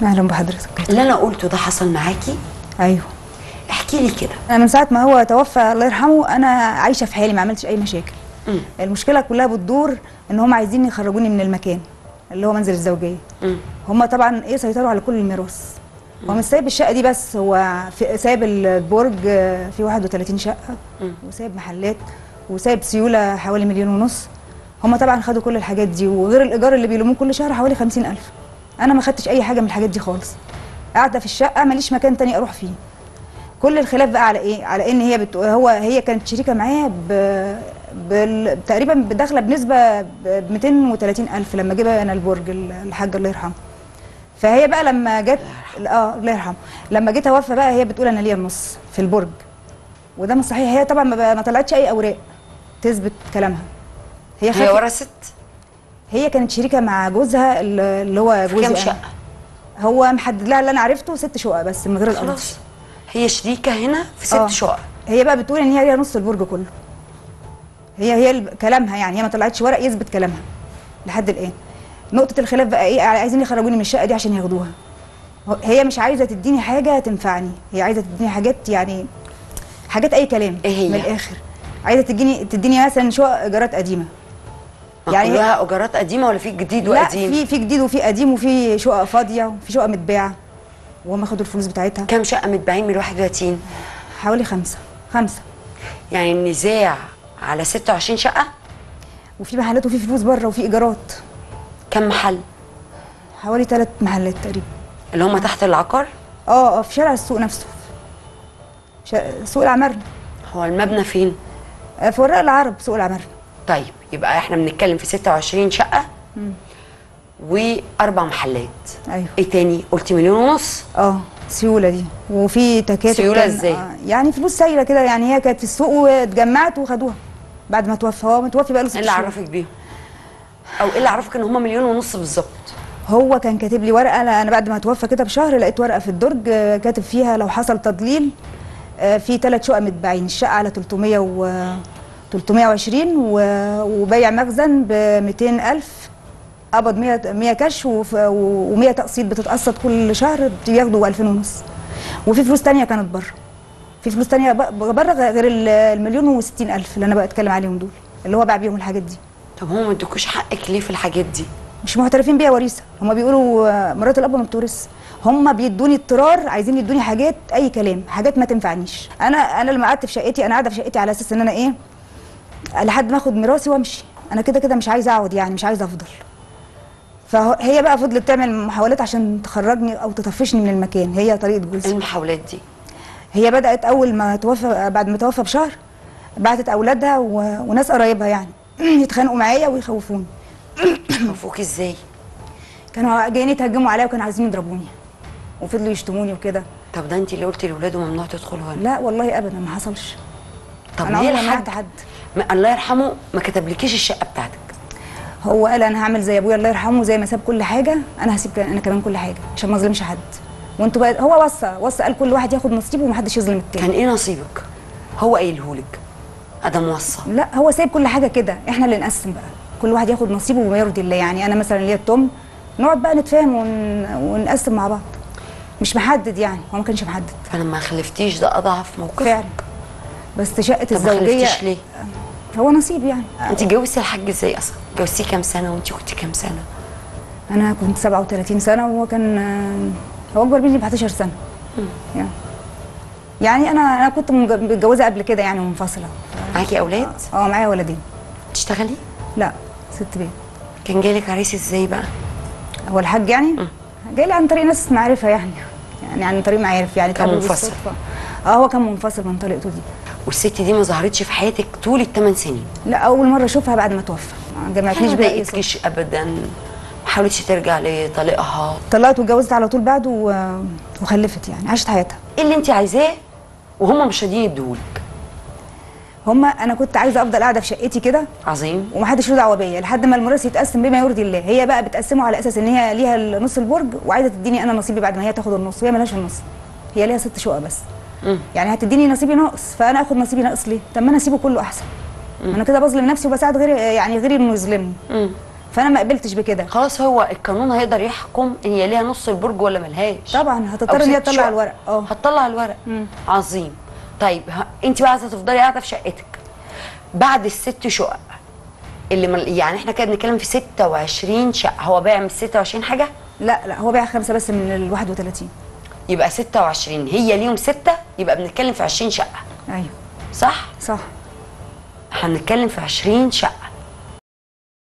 اهلا بحضرتك اللي انا قلته ده حصل معاكي ايوه احكي لي كده انا من ساعه ما هو توفى الله يرحمه انا عايشه في حالي ما عملتش اي مشاكل مم. المشكله كلها بتدور ان هم عايزين يخرجوني من المكان اللي هو منزل الزوجيه مم. هم طبعا ايه سيطروا على كل الميراث هو مش سايب الشقه دي بس هو في سايب البرج آه، فيه 31 شقه مم. وسايب محلات وسايب سيوله حوالي مليون ونص هم طبعا خدوا كل الحاجات دي وغير الايجار اللي بيلموه كل شهر حوالي 50000 انا ما خدتش اي حاجه من الحاجات دي خالص قاعده في الشقه ماليش مكان تاني اروح فيه كل الخلاف بقى على ايه على ان هي بت... هو هي كانت شريكه معايا ب... بال... تقريبا داخله بنسبه ب 230000 لما جه انا البرج الحاج الله يرحمه فهي بقى لما جت اه الله يرحمه لما جيت اوفى بقى هي بتقول انا ليا النص في البرج وده مش صحيح هي طبعا ما, ما طلعتش اي اوراق تثبت كلامها هي هي خافت ورثت هي كانت شريكه مع جوزها اللي هو في جوزي كام أنا. شقه هو محدد لها اللي انا عرفته ست شقق بس من غير الارض خلاص هي شريكه هنا في ست آه. شقق هي بقى بتقول ان هي ليها نص البرج كله هي هي ال- كلامها يعني هي ما طلعتش ورق يثبت كلامها لحد الان نقطه الخلاف بقى ايه عايزين يخرجوني من الشقه دي عشان ياخدوها هو- هي مش عايزه تديني حاجه تنفعني هي عايزه تديني حاجات يعني حاجات اي كلام إيه هي؟ من الاخر عايزه تديني تديني مثلا شقق ايجارات قديمه ما يعني هي- كلها ايجارات قديمه ولا في جديد لا وقديم في في جديد وفي قديم وفي شقق فاضيه وفي شقق متباعه وهم خدوا الفلوس بتاعتها كام شقه متباعين من 31 حوالي خمسه خمسه يعني النزاع على 26 شقه وفي محلات وفي فلوس بره وفي ايجارات كم محل حوالي ثلاث محلات تقريبا اللي هم تحت العقار اه اه في شارع السوق نفسه شا... سوق العمارنة هو المبنى فين آه، في وراء العرب سوق العمارنة طيب يبقى احنا بنتكلم في 26 شقه واربع محلات ايوه ايه تاني قلتي مليون ونص اه سيوله دي وفي تكاتك سيولة كان- إزاي؟ آه يعني فلوس سايله كده يعني هي كانت في السوق واتجمعت وخدوها بعد ما توفى هو متوفي بقى له ست ايه اللي شهور. عرفك بيهم او ايه اللي عرفك ان هم مليون ونص بالظبط هو كان كاتب لي ورقه انا أنا بعد ما توفى كده بشهر لقيت ورقه في الدرج آه، كاتب فيها لو حصل تضليل آه، في ثلاث شقق متباعين الشقه على 300 و 320 و- وبيع مخزن ب 200000 قبض 100 100 كاش و100 تقسيط بتتقسط كل شهر بياخدوا 2000 ونص وفي فلوس تانية كانت بره في فلوس تانية ب- بره غير ال- المليون و60 الف اللي انا بقى اتكلم عليهم دول اللي هو باع بيهم الحاجات دي طب هم ما ادوكوش حقك ليه في الحاجات دي مش معترفين بيها وريثه هم بيقولوا آه، مرات الاب ما بتورث هم بيدوني اضطرار عايزين يدوني حاجات اي كلام حاجات ما تنفعنيش انا انا لما قعدت في شقتي انا قاعده في شقتي على اساس ان انا ايه لحد ما اخد ميراثي وامشي انا كده كده مش عايزه اقعد يعني مش عايزه افضل فهي بقى فضلت تعمل محاولات عشان تخرجني او تطفشني من المكان هي طريقه ايه جوزي المحاولات دي هي بدات اول ما توفى بعد ما توفى بشهر بعتت اولادها و... وناس قرايبها يعني يتخانقوا معايا ويخوفوني خوفوك ازاي كانوا جايين يتهجموا عليا وكانوا عايزين يضربوني وفضلوا يشتموني وكده طب ده انت اللي قلتي لاولاده ممنوع تدخلوا هنا لا والله ابدا ما حصلش طب انا ليه عمري ما الحاج منعت حد ما الله يرحمه ما كتبلكيش الشقه بتاعتك هو قال انا هعمل زي ابويا الله يرحمه زي ما ساب كل حاجه انا هسيب كمان- انا كمان كل حاجه عشان ما اظلمش حد وانتوا بقى هو وصى وصى قال كل واحد ياخد نصيبه ومحدش يظلم التاني كان ايه نصيبك هو قايلهولك ادم وصى لا هو سايب كل حاجه كده احنا اللي نقسم بقى كل واحد ياخد نصيبه وما يرضي الله يعني انا مثلا ليا التم نقعد بقى نتفاهم ون... ونقسم مع بعض مش محدد يعني هو ما كانش محدد فلما ما خلفتيش ده اضعف موقف فعلا بس شقه طب ما الزوجيه خلفتيش ليه هو نصيب يعني انت اتجوزتي الحاج ازاي اصلا اتجوزتيه كام سنه وانت كنتي كام سنه انا كنت 37 سنه وهو كان هو اكبر مني ب 11 سنه يعني يعني انا انا كنت مج- متجوزه قبل كده يعني منفصله معاكي اولاد اه معايا ولدين تشتغلي لا ست بيت كان جالك عريس ازاي بقى هو الحاج يعني جاي لي عن طريق ناس معرفه يعني يعني عن طريق معارف يعني كان اتقابلوا منفصل. بالصدفة. اه هو كان منفصل من طريقته دي والست دي ما ظهرتش في حياتك طول الثمان سنين لا اول مره اشوفها بعد ما توفى ما جمعتنيش ما بقى إيه ضايقتكيش ابدا ما حاولتش ترجع لطليقها طلقت واتجوزت على طول بعده و... وخلفت يعني عاشت حياتها ايه اللي انت عايزاه وهم مش راضيين يديهولك هما انا كنت عايزه افضل قاعده في شقتي كده عظيم ومحدش له دعوه بيا لحد ما الميراث يتقسم بما يرضي الله هي بقى بتقسمه على اساس ان هي ليها نص البرج وعايزه تديني انا نصيبي بعد ما هي تاخد النص وهي ملهاش النص هي ليها ست شقق بس مم. يعني هتديني نصيبي ناقص فانا اخد نصيبي ناقص ليه طب ما انا اسيبه كله احسن ما انا كده بظلم نفسي وبساعد غيري يعني غيري انه يظلمني مم. فانا ما قبلتش بكده خلاص هو القانون هيقدر يحكم ان هي ليها نص البرج ولا ملهاش طبعا هتضطر أو ان هي ست تطلع شقق. الورق اه هتطلع الورق مم. عظيم طيب ه... انت بقى عايزه تفضلي قاعده في شقتك بعد الست شقق اللي من... يعني احنا كده بنتكلم في 26 شقه هو بايع من 26 حاجه لا لا هو بيع خمسه بس من ال 31 يبقى 26 هي ليهم سته يبقى بنتكلم في 20 شقه ايوه صح صح هنتكلم في 20 شقه